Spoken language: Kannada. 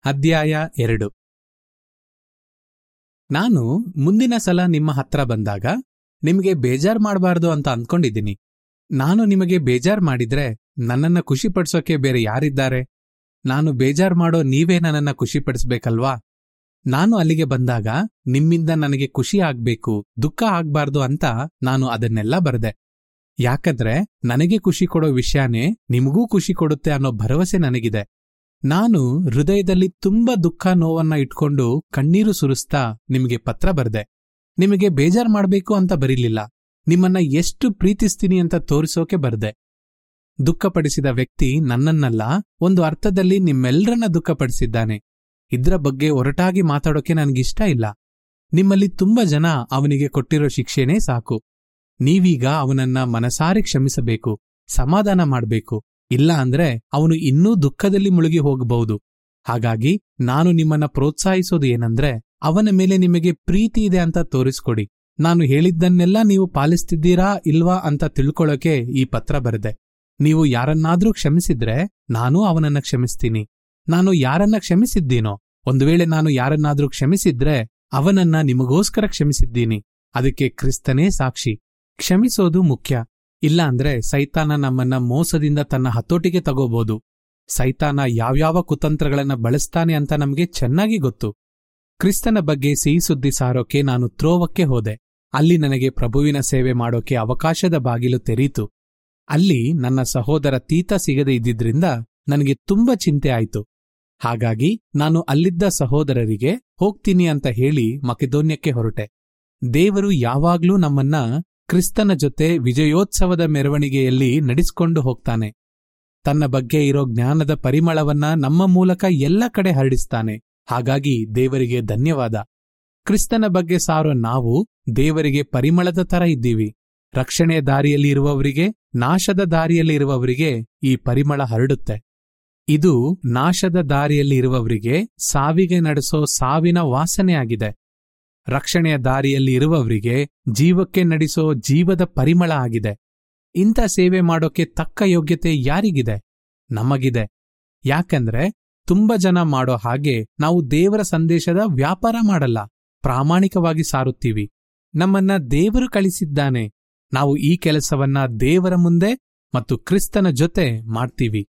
ಅಧ್ಯಾಯ ಎರಡು ನಾನು ಮುಂದಿನ ಸಲ ನಿಮ್ಮ ಹತ್ರ ಬಂದಾಗ ನಿಮಗೆ ಬೇಜಾರ್ ಮಾಡಬಾರ್ದು ಅಂತ ಅಂದ್ಕೊಂಡಿದ್ದೀನಿ ನಾನು ನಿಮಗೆ ಬೇಜಾರ್ ಮಾಡಿದ್ರೆ ನನ್ನನ್ನ ಖುಷಿಪಡಿಸೋಕೆ ಬೇರೆ ಯಾರಿದ್ದಾರೆ ನಾನು ಬೇಜಾರ್ ಮಾಡೋ ನೀವೇ ನನ್ನನ್ನ ಖುಷಿಪಡಿಸ್ಬೇಕಲ್ವಾ ನಾನು ಅಲ್ಲಿಗೆ ಬಂದಾಗ ನಿಮ್ಮಿಂದ ನನಗೆ ಖುಷಿ ಆಗ್ಬೇಕು ದುಃಖ ಆಗ್ಬಾರ್ದು ಅಂತ ನಾನು ಅದನ್ನೆಲ್ಲ ಬರೆದೆ ಯಾಕಂದ್ರೆ ನನಗೆ ಖುಷಿ ಕೊಡೋ ವಿಷಯನೇ ನಿಮಗೂ ಖುಷಿ ಕೊಡುತ್ತೆ ಅನ್ನೋ ಭರವಸೆ ನನಗಿದೆ ನಾನು ಹೃದಯದಲ್ಲಿ ತುಂಬಾ ದುಃಖ ನೋವನ್ನ ಇಟ್ಕೊಂಡು ಕಣ್ಣೀರು ಸುರಿಸ್ತಾ ನಿಮಗೆ ಪತ್ರ ಬರ್ದೆ ನಿಮಗೆ ಬೇಜಾರ್ ಮಾಡ್ಬೇಕು ಅಂತ ಬರೀಲಿಲ್ಲ ನಿಮ್ಮನ್ನ ಎಷ್ಟು ಪ್ರೀತಿಸ್ತೀನಿ ಅಂತ ತೋರಿಸೋಕೆ ಬರ್ದೆ ದುಃಖಪಡಿಸಿದ ವ್ಯಕ್ತಿ ನನ್ನನ್ನಲ್ಲ ಒಂದು ಅರ್ಥದಲ್ಲಿ ನಿಮ್ಮೆಲ್ಲರನ್ನ ದುಃಖಪಡಿಸಿದ್ದಾನೆ ಇದ್ರ ಬಗ್ಗೆ ಒರಟಾಗಿ ಮಾತಾಡೋಕೆ ನನಗಿಷ್ಟ ಇಲ್ಲ ನಿಮ್ಮಲ್ಲಿ ತುಂಬಾ ಜನ ಅವನಿಗೆ ಕೊಟ್ಟಿರೋ ಶಿಕ್ಷೆನೇ ಸಾಕು ನೀವೀಗ ಅವನನ್ನ ಮನಸಾರಿ ಕ್ಷಮಿಸಬೇಕು ಸಮಾಧಾನ ಮಾಡ್ಬೇಕು ಇಲ್ಲ ಅಂದ್ರೆ ಅವನು ಇನ್ನೂ ದುಃಖದಲ್ಲಿ ಮುಳುಗಿ ಹೋಗಬಹುದು ಹಾಗಾಗಿ ನಾನು ನಿಮ್ಮನ್ನ ಪ್ರೋತ್ಸಾಹಿಸೋದು ಏನಂದ್ರೆ ಅವನ ಮೇಲೆ ನಿಮಗೆ ಪ್ರೀತಿ ಇದೆ ಅಂತ ತೋರಿಸ್ಕೊಡಿ ನಾನು ಹೇಳಿದ್ದನ್ನೆಲ್ಲ ನೀವು ಪಾಲಿಸ್ತಿದ್ದೀರಾ ಇಲ್ವಾ ಅಂತ ತಿಳ್ಕೊಳ್ಳೋಕೆ ಈ ಪತ್ರ ಬರೆದೆ ನೀವು ಯಾರನ್ನಾದ್ರೂ ಕ್ಷಮಿಸಿದ್ರೆ ನಾನು ಅವನನ್ನ ಕ್ಷಮಿಸ್ತೀನಿ ನಾನು ಯಾರನ್ನ ಕ್ಷಮಿಸಿದ್ದೀನೋ ಒಂದು ವೇಳೆ ನಾನು ಯಾರನ್ನಾದ್ರೂ ಕ್ಷಮಿಸಿದ್ರೆ ಅವನನ್ನ ನಿಮಗೋಸ್ಕರ ಕ್ಷಮಿಸಿದ್ದೀನಿ ಅದಕ್ಕೆ ಕ್ರಿಸ್ತನೇ ಸಾಕ್ಷಿ ಕ್ಷಮಿಸೋದು ಮುಖ್ಯ ಇಲ್ಲ ಅಂದ್ರೆ ಸೈತಾನ ನಮ್ಮನ್ನ ಮೋಸದಿಂದ ತನ್ನ ಹತೋಟಿಗೆ ತಗೋಬಹುದು ಸೈತಾನ ಯಾವ್ಯಾವ ಕುತಂತ್ರಗಳನ್ನ ಬಳಸ್ತಾನೆ ಅಂತ ನಮಗೆ ಚೆನ್ನಾಗಿ ಗೊತ್ತು ಕ್ರಿಸ್ತನ ಬಗ್ಗೆ ಸಿಹಿ ಸುದ್ದಿ ಸಾರೋಕೆ ನಾನು ತ್ರೋವಕ್ಕೆ ಹೋದೆ ಅಲ್ಲಿ ನನಗೆ ಪ್ರಭುವಿನ ಸೇವೆ ಮಾಡೋಕೆ ಅವಕಾಶದ ಬಾಗಿಲು ತೆರೀತು ಅಲ್ಲಿ ನನ್ನ ಸಹೋದರ ತೀತ ಸಿಗದೆ ಇದ್ದಿದ್ರಿಂದ ನನಗೆ ತುಂಬಾ ಚಿಂತೆ ಆಯ್ತು ಹಾಗಾಗಿ ನಾನು ಅಲ್ಲಿದ್ದ ಸಹೋದರರಿಗೆ ಹೋಗ್ತೀನಿ ಅಂತ ಹೇಳಿ ಮಕೆದೋನ್ಯಕ್ಕೆ ಹೊರಟೆ ದೇವರು ಯಾವಾಗ್ಲೂ ನಮ್ಮನ್ನ ಕ್ರಿಸ್ತನ ಜೊತೆ ವಿಜಯೋತ್ಸವದ ಮೆರವಣಿಗೆಯಲ್ಲಿ ನಡೆಸಿಕೊಂಡು ಹೋಗ್ತಾನೆ ತನ್ನ ಬಗ್ಗೆ ಇರೋ ಜ್ಞಾನದ ಪರಿಮಳವನ್ನ ನಮ್ಮ ಮೂಲಕ ಎಲ್ಲ ಕಡೆ ಹರಡಿಸ್ತಾನೆ ಹಾಗಾಗಿ ದೇವರಿಗೆ ಧನ್ಯವಾದ ಕ್ರಿಸ್ತನ ಬಗ್ಗೆ ಸಾರೋ ನಾವು ದೇವರಿಗೆ ಪರಿಮಳದ ತರ ಇದ್ದೀವಿ ರಕ್ಷಣೆಯ ದಾರಿಯಲ್ಲಿ ಇರುವವರಿಗೆ ನಾಶದ ದಾರಿಯಲ್ಲಿ ಇರುವವರಿಗೆ ಈ ಪರಿಮಳ ಹರಡುತ್ತೆ ಇದು ನಾಶದ ದಾರಿಯಲ್ಲಿ ಇರುವವರಿಗೆ ಸಾವಿಗೆ ನಡೆಸೋ ಸಾವಿನ ವಾಸನೆಯಾಗಿದೆ ರಕ್ಷಣೆಯ ದಾರಿಯಲ್ಲಿ ಇರುವವರಿಗೆ ಜೀವಕ್ಕೆ ನಡೆಸೋ ಜೀವದ ಪರಿಮಳ ಆಗಿದೆ ಇಂಥ ಸೇವೆ ಮಾಡೋಕೆ ತಕ್ಕ ಯೋಗ್ಯತೆ ಯಾರಿಗಿದೆ ನಮಗಿದೆ ಯಾಕಂದ್ರೆ ತುಂಬ ಜನ ಮಾಡೋ ಹಾಗೆ ನಾವು ದೇವರ ಸಂದೇಶದ ವ್ಯಾಪಾರ ಮಾಡಲ್ಲ ಪ್ರಾಮಾಣಿಕವಾಗಿ ಸಾರುತ್ತೀವಿ ನಮ್ಮನ್ನ ದೇವರು ಕಳಿಸಿದ್ದಾನೆ ನಾವು ಈ ಕೆಲಸವನ್ನ ದೇವರ ಮುಂದೆ ಮತ್ತು ಕ್ರಿಸ್ತನ ಜೊತೆ ಮಾಡ್ತೀವಿ